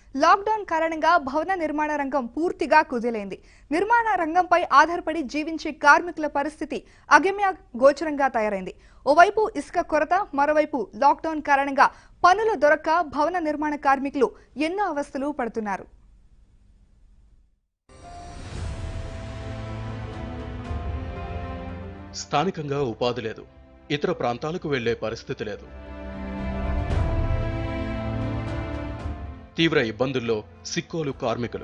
Lockdown కారణంగా భవన నిర్మాణ రంగం పూర్తిగా కుదిలైంది నిర్మాణ రంగంపై ఆధారపడి జీవించే కార్మికుల పరిస్థితి అగమ్య గోచరంగా తయారైంది ఓవైపు ఇసుక కొరత మరోవైపు లాక్డౌన్ కారణంగా పనులు దొరక్క భవన నిర్మాణ కార్మికులు ఎన్నో అవస్థలు పడుతున్నారు స్థానికంగా ఉపాధి లేదు ఇతర ప్రాంతాలకు వెళ్లే పరిస్థితి లేదు తీవ్ర ఇబ్బందుల్లో సిక్కోలు కార్మికులు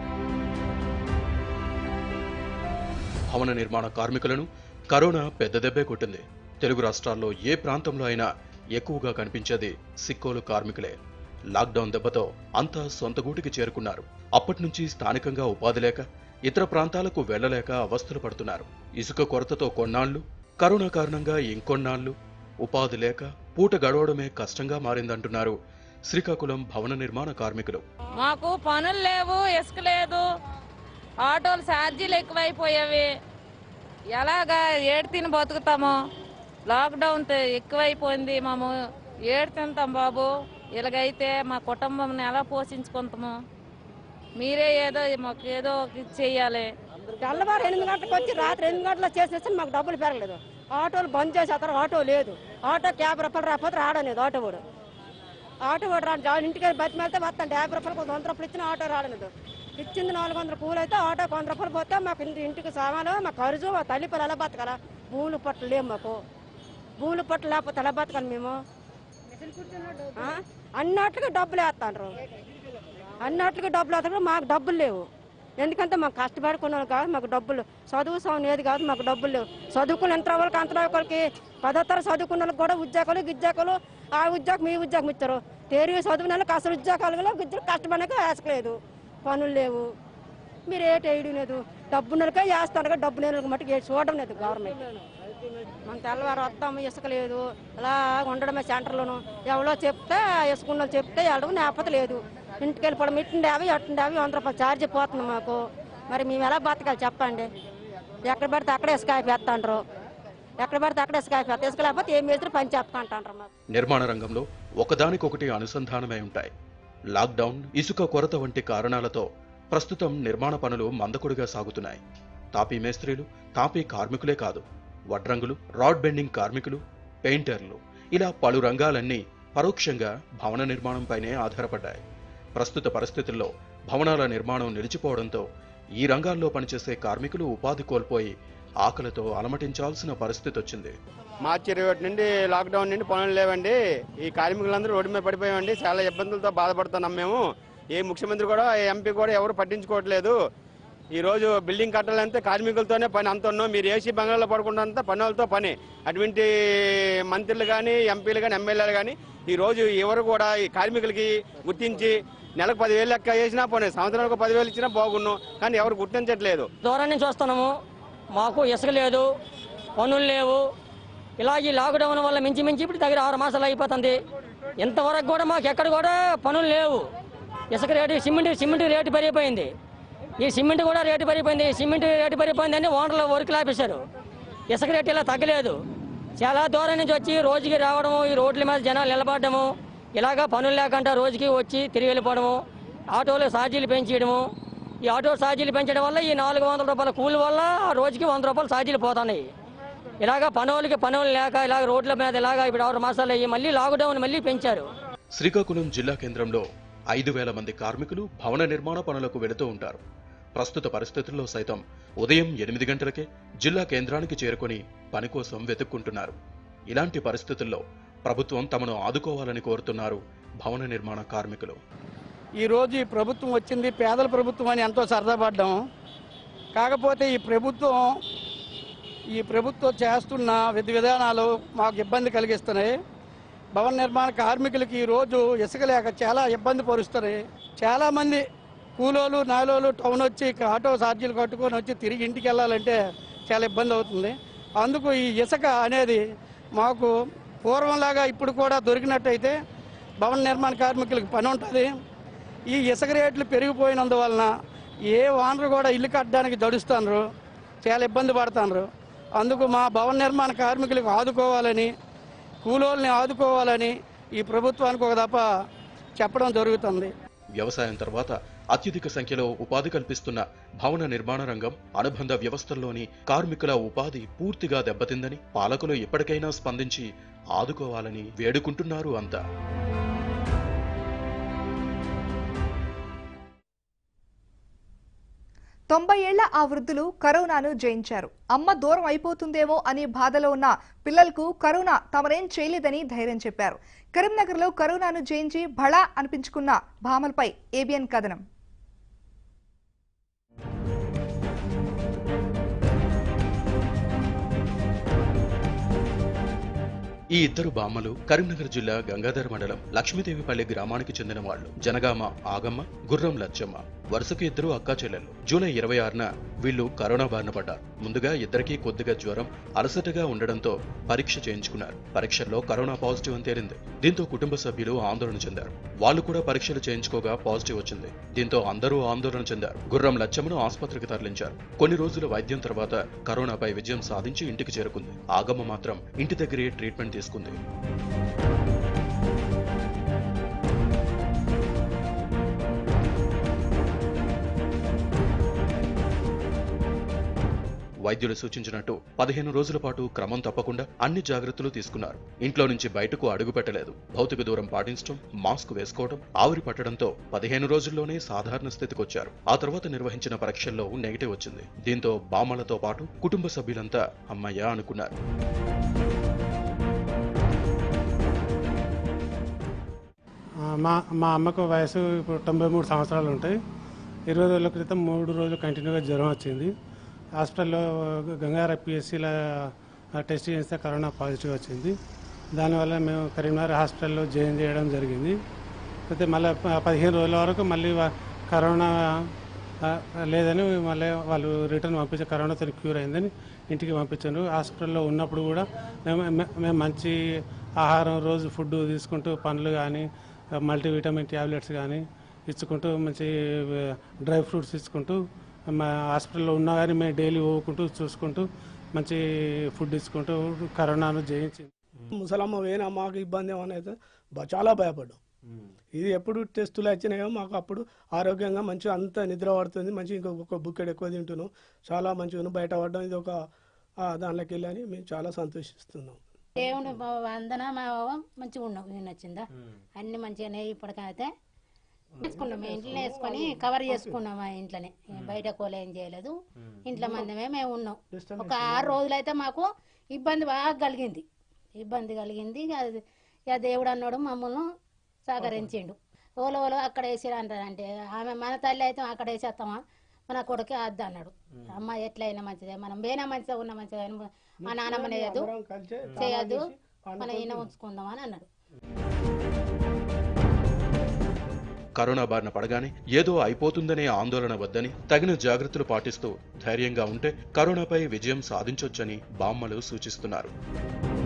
భవన నిర్మాణ కార్మికులను కరోనా పెద్ద దెబ్బే కొట్టింది తెలుగు రాష్ట్రాల్లో ఏ ప్రాంతంలో అయినా ఎక్కువగా కనిపించేది సిక్కోలు కార్మికులే లాక్డౌన్ దెబ్బతో అంతా సొంత గూటికి చేరుకున్నారు అప్పటి నుంచి స్థానికంగా ఉపాధి లేక ఇతర ప్రాంతాలకు వెళ్లలేక అవస్థలు పడుతున్నారు ఇసుక కొరతతో కొన్నాళ్లు కరోనా కారణంగా ఇంకొన్నాళ్లు ఉపాధి లేక పూట గడవడమే కష్టంగా మారిందంటున్నారు శ్రీకాకుళం భవన నిర్మాణ కార్మికులు మాకు పనులు లేవు ఇసుక లేదు ఆటోలు ఛార్జీలు ఎక్కువైపోయేవి ఎలాగా ఏడు తిని బతుకుతాము లాక్డౌన్ తే- ఎక్కువైపోయింది మేము ఏడు తింటాం బాబు ఇలాగైతే మా కుటుంబం ఎలా పోషించుకుంటాము మీరే ఏదో మాకు ఏదో ఒకటి చెయ్యాలి తెల్లవారు ఎనిమిది గంటలకు వచ్చి రాత్రి ఎనిమిది గంటలకు చేసేసి మాకు డబ్బులు పెరగలేదు ఆటోలు బంద్ చేసేస్తారు ఆటో లేదు ఆటో యాభై రూపాయలు రాకపోతే రాడనేది ఆటో వాడు ఆటో వాడు రాడు జాయిన్ ఇంటికి బతిమెళ్తే వస్తాను యాభై రూపాయలు వంద రూపాయలు ఇచ్చిన ఆటో రాడలేదు ఇచ్చింది నాలుగు వందల కూలి అయితే ఆటోకి వంద రూపాయలు పోతే మాకు ఇంటి ఇంటికి సామాను మా ఖర్చు మా తల్లి పిల్లలు ఎలా బతకాలా భూములు పట్ల లేవు మాకు భూములు పట్ల లేకపోతే ఎలా బతకాలి మేము ఆ? అన్నట్లుగా డబ్బులు వేస్తాండ్రు అన్నట్లుగా డబ్బులు వేస్తారు మాకు డబ్బులు లేవు ఎందుకంటే మాకు కష్టపడుకున్నాం కాదు మాకు డబ్బులు చదువు సౌన్ ఏది కాదు మాకు డబ్బులు లేవు చదువుకున్న ఎంత వాళ్ళకి అంత వాళ్ళకి పదో తరగతి చదువుకున్న వాళ్ళకి కూడా ఉద్యోగాలు గిజ్జాకాలు ఆ ఉద్యోగం ఈ ఉద్యోగం ఇచ్చారు తేరి చదువుకున్న వాళ్ళకి అసలు ఉద్యోగాలు ఉద్యోగం కష్టపడక వేసకలేదు పనులు లేవు మీరు ఏటి వేయడం లేదు డబ్బు నెలకే వేస్తారు కదా డబ్బు నెలకి మట్టుకు ఏటి చూడడం లేదు గవర్నమెంట్ మన తెల్లవారు వస్తాము ఇసుక లేదు అలా ఉండడమే సెంటర్లోను ఎవరో చెప్తే ఇసుకున్న వాళ్ళు చెప్తే వెళ్ళడం లేకపోతే లేదు ఇంటికి వెళ్ళిపోవడం ఇట్టుండి యాభై అట్టుండి యాభై వంద రూపాయలు ఛార్జ్ పోతుంది మాకు మరి మేము ఎలా బతకాలి చెప్పండి ఎక్కడ పడితే అక్కడ ఇసుక అయిపోతాండ్రు ఎక్కడ పడితే అక్కడ ఇసుక అయిపోతాయి ఇసుక లేకపోతే ఏం వేస్తారు పని చెప్పుకుంటాండ్రు మాకు నిర్మాణ రంగంలో ఒకదానికొకటి అనుసంధానమై ఉంటాయి లాక్డౌన్ ఇసుక కొరత వంటి కారణాలతో ప్రస్తుతం నిర్మాణ పనులు మందకొడిగా సాగుతున్నాయి తాపీ మేస్త్రీలు తాపీ కార్మికులే కాదు వడ్రంగులు రాడ్ బెండింగ్ కార్మికులు పెయింటర్లు ఇలా పలు రంగాలన్నీ పరోక్షంగా భవన నిర్మాణంపైనే ఆధారపడ్డాయి ప్రస్తుత పరిస్థితుల్లో భవనాల నిర్మాణం నిలిచిపోవడంతో ఈ రంగాల్లో పనిచేసే కార్మికులు ఉపాధి కోల్పోయి ఆకలితో అలమటించాల్సిన పరిస్థితి వచ్చింది మార్చి ఇరవై ఒకటి నుండి లాక్డౌన్ నుండి పనులు లేవండి ఈ కార్మికులందరూ రోడ్డు మీద పడిపోయామండి చాలా ఇబ్బందులతో బాధపడుతున్నాం మేము ఏ ముఖ్యమంత్రి కూడా ఏ ఎంపీ కూడా ఎవరు పట్టించుకోవట్లేదు ఈ రోజు బిల్డింగ్ కట్టాలంటే కార్మికులతోనే పని అంత ఉన్నాం మీరు ఏసీ బంగాళాలో పడుకుంటే పనులతో పని అటువంటి మంత్రులు కానీ ఎంపీలు కానీ ఎమ్మెల్యేలు కానీ ఈ రోజు ఎవరు కూడా ఈ కార్మికులకి గుర్తించి నెలకు పదివేలు లెక్క వేసినా పోనీ సంవత్సరానికి పదివేలు ఇచ్చినా బాగున్నాం కానీ ఎవరు గుర్తించట్లేదు దూరం నుంచి వస్తున్నాము మాకు ఇసుక లేదు పనులు లేవు ఇలా ఈ లాక్డౌన్ వల్ల మించి మించి ఇప్పుడు దగ్గర ఆరు మాసాలు అయిపోతుంది ఇంతవరకు కూడా మాకు ఎక్కడ కూడా పనులు లేవు ఇసుక రేటు సిమెంట్ సిమెంట్ రేటు పెరిగిపోయింది ఈ సిమెంట్ కూడా రేటు పెరిగిపోయింది ఈ సిమెంట్ రేటు పెరిగిపోయిందని ఓనర్లు వర్క్ ఆపేశారు ఇసుక రేటు ఇలా తగ్గలేదు చాలా దూరం నుంచి వచ్చి రోజుకి రావడము ఈ రోడ్ల మీద జనాలు నిలబడము ఇలాగా పనులు లేకుండా రోజుకి వచ్చి తిరిగి వెళ్ళిపోవడము ఆటోలు ఛార్జీలు పెంచేయడము ఈ ఆటో ఛార్జీలు పెంచడం వల్ల ఈ నాలుగు వందల రూపాయల కూలి వల్ల ఆ రోజుకి వంద రూపాయలు ఛార్జీలు పోతున్నాయి ఇలాగ పనులకి పనులు లేక ఇలాగ రోడ్ల మీద ఇలాగ ఇప్పుడు ఆరు మాసాలు అయ్యి మళ్ళీ లాక్డౌన్ మళ్ళీ పెంచారు శ్రీకాకుళం జిల్లా కేంద్రంలో ఐదు వేల మంది కార్మికులు భవన నిర్మాణ పనులకు వెళుతూ ఉంటారు ప్రస్తుత పరిస్థితుల్లో సైతం ఉదయం ఎనిమిది గంటలకే జిల్లా కేంద్రానికి చేరుకొని పని కోసం వెతుక్కుంటున్నారు ఇలాంటి పరిస్థితుల్లో ప్రభుత్వం తమను ఆదుకోవాలని కోరుతున్నారు భవన నిర్మాణ కార్మికులు ఈ రోజు ఈ ప్రభుత్వం వచ్చింది పేదల ప్రభుత్వం అని ఎంతో సరదాపడ్డాం కాకపోతే ఈ ప్రభుత్వం ఈ ప్రభుత్వం చేస్తున్న విధి విధానాలు మాకు ఇబ్బంది కలిగిస్తున్నాయి భవన నిర్మాణ కార్మికులకి ఈ రోజు ఇసుక లేక చాలా ఇబ్బంది పరుస్తున్నాయి చాలామంది కూలోలు నాలోలు టౌన్ వచ్చి ఇక్కడ ఆటో ఛార్జీలు కట్టుకొని వచ్చి తిరిగి ఇంటికి వెళ్ళాలంటే చాలా ఇబ్బంది అవుతుంది అందుకు ఈ ఇసుక అనేది మాకు పూర్వంలాగా ఇప్పుడు కూడా దొరికినట్టయితే భవన నిర్మాణ కార్మికులకు పని ఉంటుంది ఈ ఇసుక రేట్లు పెరిగిపోయినందువలన ఏ ఓనర్ కూడా ఇల్లు కట్టడానికి దడుస్తున్నారు చాలా ఇబ్బంది పడుతున్నారు అందుకు మా భవన నిర్మాణ కార్మికులకు ఆదుకోవాలని కూలోల్ని ఆదుకోవాలని ఈ ప్రభుత్వానికి ఒక దఫ చెప్పడం జరుగుతుంది వ్యవసాయం తర్వాత అత్యధిక సంఖ్యలో ఉపాధి కల్పిస్తున్న భవన నిర్మాణ రంగం అనుబంధ వ్యవస్థల్లోని కార్మికుల ఉపాధి పూర్తిగా దెబ్బతిందని పాలకులు ఇప్పటికైనా స్పందించి ఆదుకోవాలని వేడుకుంటున్నారు అంతా తొంభై ఏళ్ల ఆ వృద్ధులు కరోనాను జయించారు అమ్మ దూరం అయిపోతుందేమో అనే బాధలో ఉన్న పిల్లలకు కరోనా తమరేం చేయలేదని ధైర్యం చెప్పారు కరీంనగర్లో కరోనాను జయించి భళా అనిపించుకున్న భామలపై ఏబిఎన్ కథనం ఈ ఇద్దరు బామ్మలు కరీంనగర్ జిల్లా గంగాధర మండలం లక్ష్మీదేవిపల్లి గ్రామానికి చెందిన వాళ్ళు జనగామ ఆగమ్మ గుర్రం లచ్చమ్మ వరుసకు ఇద్దరు అక్కా చెల్లెళ్ళు జూలై ఇరవై ఆరున వీళ్ళు కరోనా బారిన పడ్డారు ముందుగా ఇద్దరికీ కొద్దిగా జ్వరం అలసటగా ఉండడంతో పరీక్ష చేయించుకున్నారు పరీక్షల్లో కరోనా పాజిటివ్ అని తేలింది దీంతో కుటుంబ సభ్యులు ఆందోళన చెందారు వాళ్ళు కూడా పరీక్షలు చేయించుకోగా పాజిటివ్ వచ్చింది దీంతో అందరూ ఆందోళన చెందారు గుర్రం లచ్చమ్మను ఆసుపత్రికి తరలించారు కొన్ని రోజుల వైద్యం తర్వాత కరోనాపై విజయం సాధించి ఇంటికి చేరుకుంది ఆగమ్మ మాత్రం ఇంటి దగ్గరే ట్రీట్మెంట్ తీసుకుంది వైద్యులు సూచించినట్టు పదిహేను రోజుల పాటు క్రమం తప్పకుండా అన్ని జాగ్రత్తలు తీసుకున్నారు ఇంట్లో నుంచి బయటకు అడుగు పెట్టలేదు భౌతిక దూరం పాటించడం మాస్క్ వేసుకోవడం ఆవిరి పట్టడంతో పదిహేను రోజుల్లోనే సాధారణ స్థితికి వచ్చారు ఆ తర్వాత నిర్వహించిన పరీక్షల్లో నెగిటివ్ వచ్చింది దీంతో బామ్మలతో పాటు కుటుంబ సభ్యులంతా అమ్మయ్య అనుకున్నారు ఆ, మా మా అమ్మకు వయసు ఇప్పుడు తొంభై మూడు సంవత్సరాలు ఉంటాయి ఇరవై రోజుల క్రితం మూడు రోజులు కంటిన్యూగా జ్వరం వచ్చింది హాస్పిటల్లో గంగార పిఎస్సిలో టెస్ట్ చేస్తే కరోనా పాజిటివ్ వచ్చింది దానివల్ల మేము కరీంనగర్ హాస్పిటల్లో జాయిన్ చేయడం జరిగింది అయితే మళ్ళీ పదిహేను రోజుల వరకు మళ్ళీ వా- కరోనా ఆ, లేదని మళ్ళీ వాళ్ళు రిటర్న్ పంపించారు కరోనాతో క్యూర్ అయిందని ఇంటికి పంపించారు హాస్పిటల్లో ఉన్నప్పుడు కూడా మేము మే- మేము మంచి ఆహారం రోజు ఫుడ్ తీసుకుంటూ పండ్లు కానీ మల్టీవిటమిన్ ట్యాబ్లెట్స్ కానీ ఇచ్చుకుంటూ మంచి డ్రై ఫ్రూట్స్ ఇచ్చుకుంటూ మా హాస్పిటల్లో ఉన్నా కానీ మేము డైలీ పోకుంటూ చూసుకుంటూ మంచి ఫుడ్ ఇచ్చుకుంటూ కరోనాను జయించింది ముసలమ్మ పోయినా మాకు ఇబ్బంది ఏమన్నా అయితే బ- చాలా భయపడ్డాం ఇది ఎప్పుడు టెస్టులు వచ్చినాయో మాకు అప్పుడు ఆరోగ్యంగా మంచిగా అంత నిద్ర పడుతుంది మంచి ఇంకొక బుక్కెడ్ ఎక్కువ తింటున్నాం చాలా మంచిగా బయట పడ్డాం ఇది ఒక ఆ, దానిలోకి వెళ్ళి అని మేము చాలా సంతోషిస్తున్నాం దేవుని బా- వందన మా బావ మంచిగా ఉన్నాం నేను వచ్చిందా అన్ని మంచిగానే ఇప్పటికైతే వేసుకున్నాం మేము ఇంట్లోనే వేసుకొని కవర్ చేసుకున్నాం మా ఇంట్లోనే బయట కోల ఏం చేయలేదు ఇంట్లో మందమే మేము ఉన్నాం ఒక ఆరు రోజులైతే మాకు ఇబ్బంది బాగా కలిగింది ఇబ్బంది కలిగింది ఇక అది- ఇక దేవుడు అన్నాడు మమ్మల్ని సహకరించిండు ఓలో ఓలో అక్కడ వేసిరు అంటారంటే ఆమె మన తల్లి అయితే అక్కడ వేసేస్తామా మన కొడుకే అద్దు అన్నాడు అమ్మ ఎట్లయినా మంచిదే మనం వేనా మంచిగా ఉన్న మంచిగా మా నాన్నమ్మ చేయదు అందరం కలిసి చేయొద్దు మన ఈయన ఉంచుకుందాం అని అన్నాడు కరోనా బారిన పడగానే ఏదో అయిపోతుందనే ఆందోళన వద్దని తగిన జాగ్రత్తలు పాటిస్తూ ధైర్యంగా ఉంటే కరోనాపై విజయం సాధించొచ్చని బామ్మలు సూచిస్తున్నారు